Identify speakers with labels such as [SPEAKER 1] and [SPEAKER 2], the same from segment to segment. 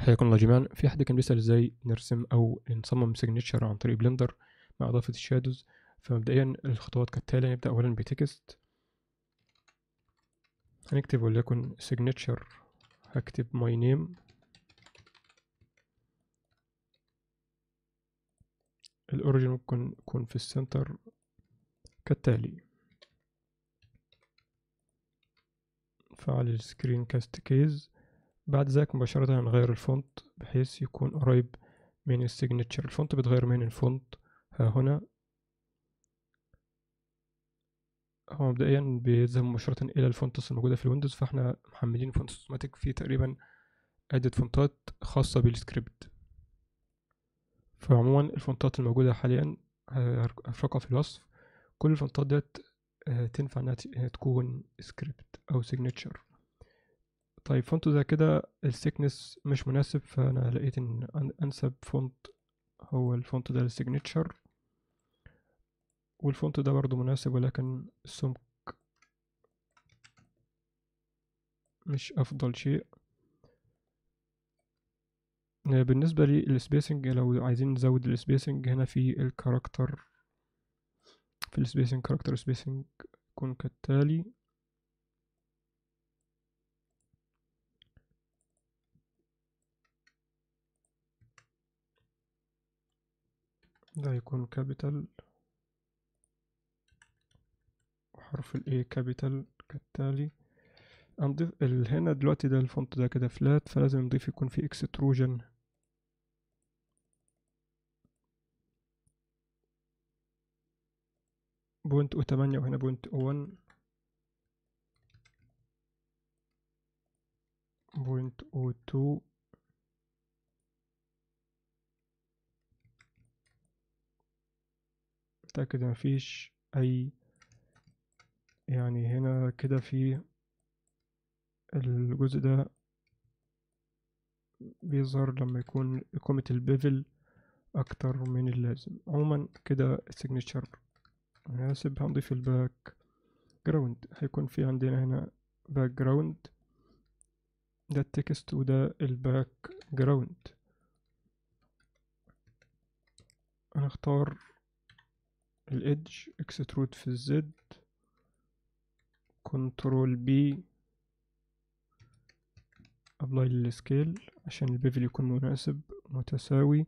[SPEAKER 1] حياكم الله جميعا في حد كان بيسأل ازاي نرسم او نصمم سيجنتشر عن طريق بلندر مع اضافة الشادوز فمبدئيا الخطوات كالتالي نبدأ اولا بتكست هنكتب وليكن signature هكتب my name الاوريجن ممكن يكون في السنتر كالتالي فعل السكرين كاست كيز بعد ذلك مباشرة هنغير الفونت بحيث يكون قريب من السيجنتشر الفونت بيتغير من الفونت ها هنا هو مبدئيا بيذهب مباشرة إلى الفونتس الموجودة في الويندوز فاحنا محملين فونت اوتوماتيك فيه تقريبا عدة فونتات خاصة بالسكريبت فعموما الفونتات الموجودة حاليا هرفقها في الوصف كل الفونتات ديت تنفع انها تكون سكريبت او سيجنتشر طيب فونت زي كده السيكنس مش مناسب فانا لقيت ان انسب فونت هو الفونت ده للسيجنتشر والفونت ده برضو مناسب ولكن السمك مش افضل شيء بالنسبة للسبيسنج لو عايزين نزود السبيسنج هنا في الكاركتر في السبيسنج كاركتر سبيسنج يكون كالتالي ده يكون كابيتال وحرف ال A كابيتال كالتالي هنضيف هنا دلوقتي ده الفونت ده كده فلات فلازم نضيف يكون في اكستروجن بوينت او تمانية وهنا بوينت او ون بوينت او تو متأكد مفيش أي يعني هنا كده في الجزء ده بيظهر لما يكون إقامة البيفل أكتر من اللازم عموما كده السيجنتشر مناسب هنضيف الباك جراوند هيكون في عندنا هنا باك جراوند ده التكست وده الباك جراوند هنختار الإدج اكسترود في الزد كنترول بي ابلاي للسكيل عشان البيفل يكون مناسب متساوي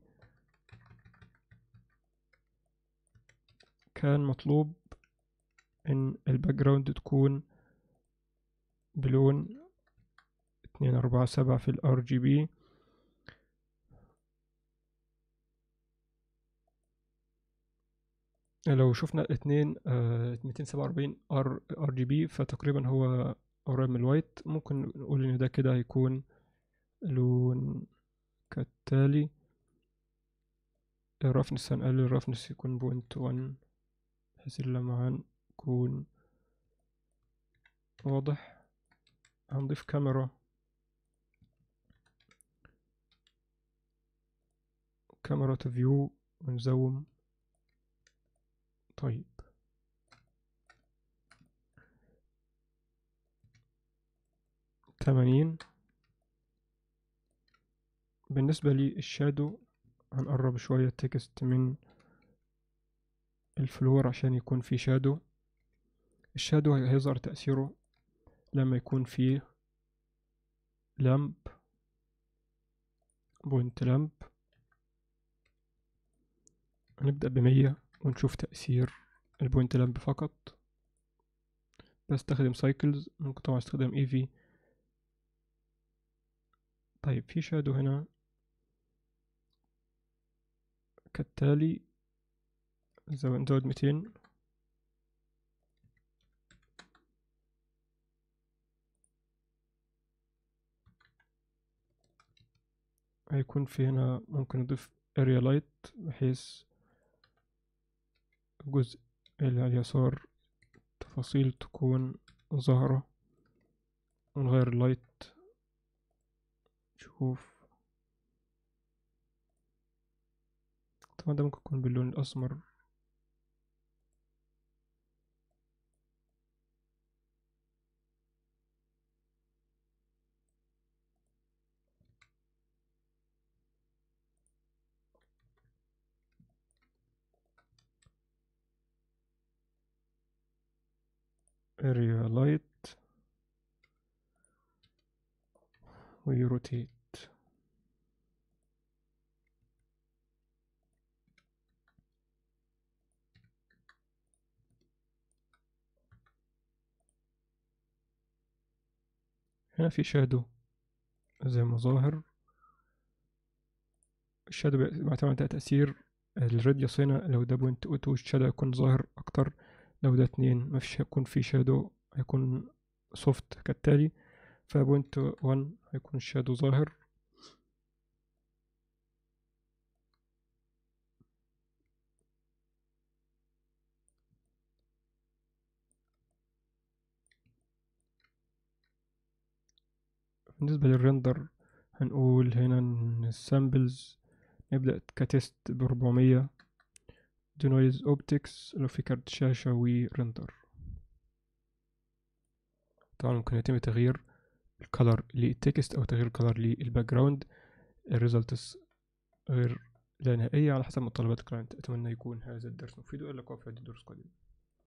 [SPEAKER 1] كان مطلوب ان الباك جراوند تكون بلون اتنين اربعة سبعة في الار جي بي لو شفنا اتنين ميتين سبعة وأربعين ار ار جي بي فتقريبا هو قريب من الوايت ممكن نقول ان ده كده هيكون لون كالتالي الرفنس هنقلل الرفنس يكون بوينت وان بحيث اللمعان يكون واضح هنضيف كاميرا كاميرا فيو ونزوم طيب تمانين بالنسبة للشادو هنقرب شوية تكست من الفلور عشان يكون في شادو الشادو هيظهر تأثيره لما يكون فيه لامب بوينت لامب هنبدأ بمية ونشوف تأثير البوينت لامب فقط بستخدم سايكلز ممكن طبعا استخدم ايفي طيب في شادو هنا كالتالي نزود ميتين هيكون في هنا ممكن نضيف اريا لايت بحيث الجزء اللي على اليسار تفاصيل تكون ظاهرة ونغير اللايت شوف طبعا ده ممكن يكون باللون الأسمر area light ويروتيت هنا في شادو زي ما ظاهر الشادو بيعتمد على تأثير الراديوس هنا لو ده بوينت اوتو الشادو هيكون ظاهر أكتر لو ده اتنين مفيش هيكون في شادو هيكون سوفت كالتالي فبوينت وان هيكون الشادو ظاهر بالنسبة للرندر هنقول هنا ان السامبلز نبدأ كتست بربعمية دينويز اوبتكس لو في كارت شاشة ورندر طبعا ممكن يتم تغيير الكلر للتكست او تغيير الكلر للباك جراوند الريزلتس غير لا نهائية على حسب متطلبات الكلاينت اتمنى يكون هذا الدرس مفيد والى اللقاء في عدة دروس قادمة